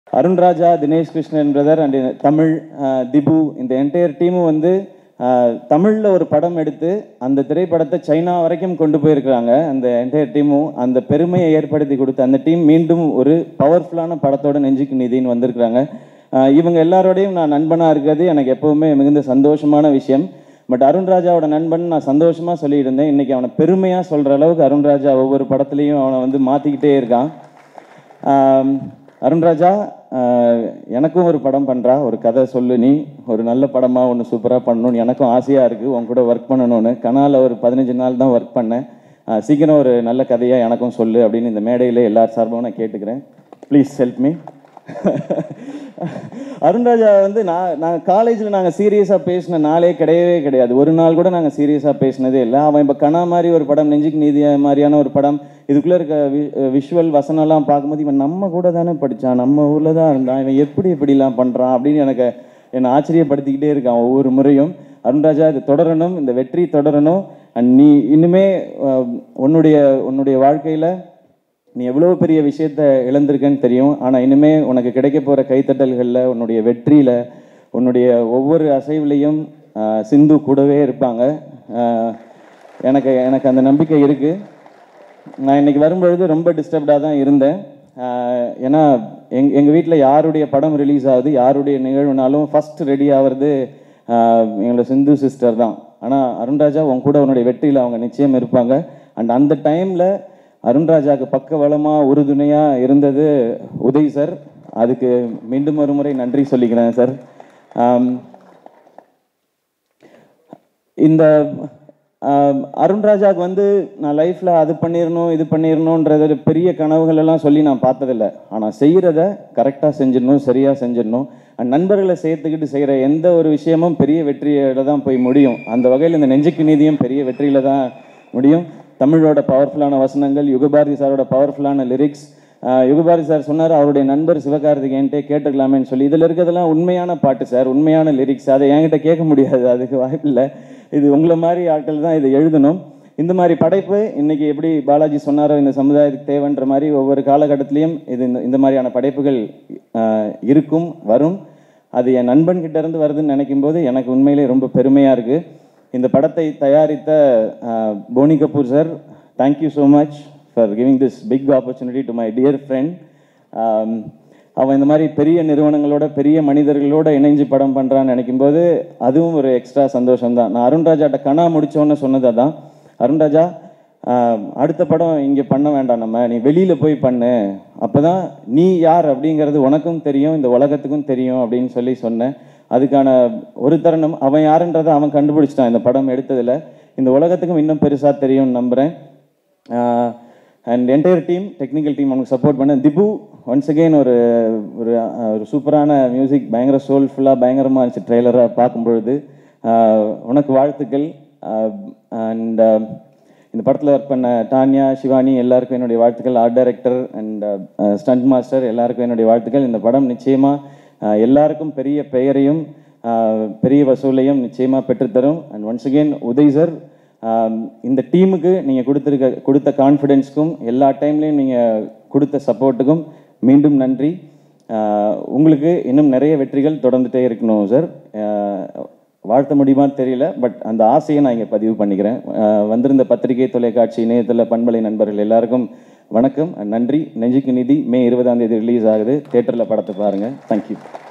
Arunraja Dinesh Krishnan brother and Tamil ah, Dhibu இந்த entire டீமும் வந்து தமிழில் ஒரு படம் எடுத்து அந்த திரைப்படத்தை சைனா வரைக்கும் கொண்டு போயிருக்கிறாங்க அந்த என்டையர் டீமும் அந்த பெருமையை ஏற்படுத்தி கொடுத்த அந்த டீம் மீண்டும் ஒரு பவர்ஃபுல்லான படத்தோட நெஞ்சுக்கு நிதின்னு வந்திருக்கிறாங்க அஹ், இவங்க எல்லாரோடையும் நான் நண்பனாக இருக்கிறது எனக்கு எப்போவுமே மிகுந்த சந்தோஷமான விஷயம் பட் அருண்ராஜாவோட நண்பன் நான் சந்தோஷமாக சொல்லிட்டு இருந்தேன் இன்னைக்கு அவனை பெருமையாக சொல்கிற அளவுக்கு அருண்ராஜா ஒவ்வொரு படத்துலையும் அவனை வந்து மாற்றிக்கிட்டே இருக்கான் ஆம், அருண்ராஜா ஆஹ், எனக்கும் ஒரு படம் பண்ணுறா ஒரு கதை சொல்லு நீ ஒரு நல்ல படமாக ஒன்று சூப்பராக பண்ணணும்னு எனக்கும் ஆசையாக இருக்குது உன் கூட ஒர்க் பண்ணணும்னு கனால ஒரு பதினஞ்சு நாள் தான் ஒர்க் பண்ணேன் ஆஹ், சீக்கிரம் ஒரு நல்ல கதையாக எனக்கும் சொல்லு அப்படின்னு இந்த மேடையில் எல்லார் சார்பாகவும் நான் கேட்டுக்கிறேன் ப்ளீஸ் ஹெல்ப் மீ அருண்ராஜா வந்து நான் நாங்கள் காலேஜில் நாங்கள் சீரியஸாக பேசின நாளே கிடையவே கிடையாது ஒரு நாள் கூட நாங்கள் சீரியஸாக பேசினதே இல்லை அவன் இப்போ கனா மாதிரி ஒரு படம் நெஞ்சுக்கு நீதி மாதிரியான ஒரு படம் இதுக்குள்ளே இருக்க விஷுவல் வசனம்லாம் பார்க்கும்போது இவன் நம்ம கூட தானே படித்தான் நம்ம ஊரில் தான் இருந்தான் இவன் எப்படி இப்படிலாம் பண்ணுறான் அப்படின்னு எனக்கு என்னை ஆச்சரியப்படுத்திக்கிட்டே இருக்கான் ஒவ்வொரு முறையும் அருண்ராஜா இது தொடரணும் இந்த வெற்றி தொடரணும் அண்ட் நீ இன்னுமே அஹ், உன்னுடைய உன்னுடைய வாழ்க்கையில் நீ எவ்வளோ பெரிய விஷயத்த இழந்திருக்கன்னு தெரியும் ஆனால் இனிமே உனக்கு கிடைக்க போகிற கைத்தட்டல்களில் உன்னுடைய வெற்றியில் உன்னுடைய ஒவ்வொரு அசைவுலையும் ஆஹ், சிந்து கூடவே இருப்பாங்க ஆஹ், எனக்கு எனக்கு அந்த நம்பிக்கை இருக்குது நான் இன்னைக்கு வரும்பொழுது ரொம்ப டிஸ்டர்ப்டாக தான் இருந்தேன் ஆஹ், ஏன்னா எங் எங்கள் வீட்டில் யாருடைய படம் ரிலீஸ் ஆகுது யாருடைய நிகழ்வுனாலும் ஃபஸ்ட் ரெடி ஆகிறது ஆஹ், எங்களோட சிந்து சிஸ்டர் தான் ஆனால் அருண்ராஜா உன் கூட உன்னுடைய வெற்றியில் அவங்க நிச்சயம் இருப்பாங்க அண்ட் அந்த டைமில் அருண்ராஜாவுக்கு பக்கபலமாக உறுதுணையாக இருந்தது உதய் சார் அதுக்கு மீண்டும் ஒரு முறை நன்றி சொல்லிக்கிறேன் சார் ஆம், இந்த ஆம், அருண்ராஜாவுக்கு வந்து நான் லைஃப்பில் அது பண்ணிடணும் இது பண்ணிடணுன்றது பெரிய கனவுகள் எல்லாம் சொல்லி நான் பார்த்ததில்ல ஆனால் செய்கிறத கரெக்டாக செஞ்சிடணும் சரியாக செஞ்சிடணும் அண்ட் நண்பர்களை சேர்த்துக்கிட்டு செய்கிற எந்த ஒரு விஷயமும் பெரிய வெற்றியில தான் போய் முடியும் அந்த வகையில் இந்த நெஞ்சுக்கு நீதியும் பெரிய வெற்றியில தான் முடியும் தமிழோட பவர்ஃபுல்லான வசனங்கள் யுகபாரதி சாரோட பவர்ஃபுல்லான லிரிக்ஸ் யுகபாரதி சார் சொன்னார் அவருடைய நண்பர் சிவகார்த்திகேயன்ட்டே கேட்டுக்கலாமேன்னு சொல்லி இதில் இருக்கிறதெல்லாம் உண்மையான பாட்டு சார் உண்மையான லிரிக்ஸ் அதை என்கிட்ட கேட்க முடியாது அதுக்கு வாய்ப்பில்லை இது உங்களை மாதிரி ஆட்கள் தான் இதை எழுதணும் இந்த மாதிரி படைப்பு இன்னைக்கு எப்படி பாலாஜி சொன்னாரோ இந்த சமுதாயத்துக்கு தேவைன்ற மாதிரி ஒவ்வொரு காலகட்டத்திலையும் இது இந்த இந்த மாதிரியான படைப்புகள் ஆஹ், இருக்கும் வரும் அது என் நண்பன் கிட்ட இருந்து வருதுன்னு நினைக்கும் போது எனக்கு உண்மையிலே ரொம்ப பெருமையாக இருக்குது இந்த படத்தை தயாரித்த ஆஹ், Boney Kapoor sir thank you so much for giving this big opportunity to my dear friend அவன் இந்த மாதிரி பெரிய நிறுவனங்களோட பெரிய மனிதர்களோட இணைஞ்சு படம் பண்ணுறான்னு நினைக்கும்போது அதுவும் ஒரு எக்ஸ்ட்ரா சந்தோஷம் தான் நான் அருண்ராஜாட்ட கனா முடிச்சோன்னு சொன்னது அதான் அருண்ராஜா ஆஹ், அடுத்த படம் இங்கே பண்ண வேண்டாம் நம்ம நீ வெளியில் போய் பண்ணு அப்போ தான் நீ யார் அப்படிங்கிறது உனக்கும் தெரியும் இந்த உலகத்துக்கும் தெரியும் அப்படின்னு சொல்லி சொன்னேன் அதுக்கான ஒரு தருணம் அவன் யாருன்றதை அவன் கண்டுபிடிச்சிட்டான் இந்த படம் எடுத்ததில் இந்த உலகத்துக்கும் இன்னும் பெருசாக தெரியும்னு நம்புகிறேன் and entire team technical team அவனுக்கு சப்போர்ட் பண்ண திபு ஒன்ஸ் அகெயின் ஒரு ஒரு அஹ், ஒரு சூப்பரான மியூசிக் பயங்கர சோல்ஃபுல்லாக பயங்கரமாக இருந்துச்சு ட்ரெய்லராக பார்க்கும் பொழுது ஆஹ், உனக்கு வாழ்த்துக்கள் அண்ட் இந்த படத்தில் ஒர்க் பண்ண டான்யா சிவானி எல்லாருக்கும் என்னுடைய வாழ்த்துக்கள் art director and stunt master எல்லாருக்கும் என்னுடைய வாழ்த்துக்கள் இந்த படம் நிச்சயமாக எல்லாருக்கும் பெரிய பெயரையும் ஆஹ், பெரிய வசூலையும் நிச்சயமாக பெற்றுத்தரும் and once again Uday sir ஆம், இந்த டீமுக்கு நீங்கள் கொடுத்துருக்க கொடுத்த கான்ஃபிடென்ஸ்க்கும் எல்லா டைம்லேயும் நீங்கள் கொடுத்த சப்போர்ட்டுக்கும் மீண்டும் நன்றி ஆஹ், உங்களுக்கு இன்னும் நிறைய வெற்றிகள் தொடர்ந்துட்டே இருக்கணும் சார் ஆஹ், வாழ்த்த முடியுமான்னு தெரியல பட் அந்த ஆசையை நான் இங்கே பதிவு பண்ணிக்கிறேன் ஆஹ், வந்திருந்த பத்திரிகை தொலைக்காட்சி இணையதள பண்பலை நண்பர்கள் எல்லாருக்கும் வணக்கம் நன்றி நெஞ்சுக்கு நிதி மே இருபதாம் தேதி ரிலீஸ் ஆகுது தேட்டரில் படத்தை பாருங்கள் தேங்க்யூ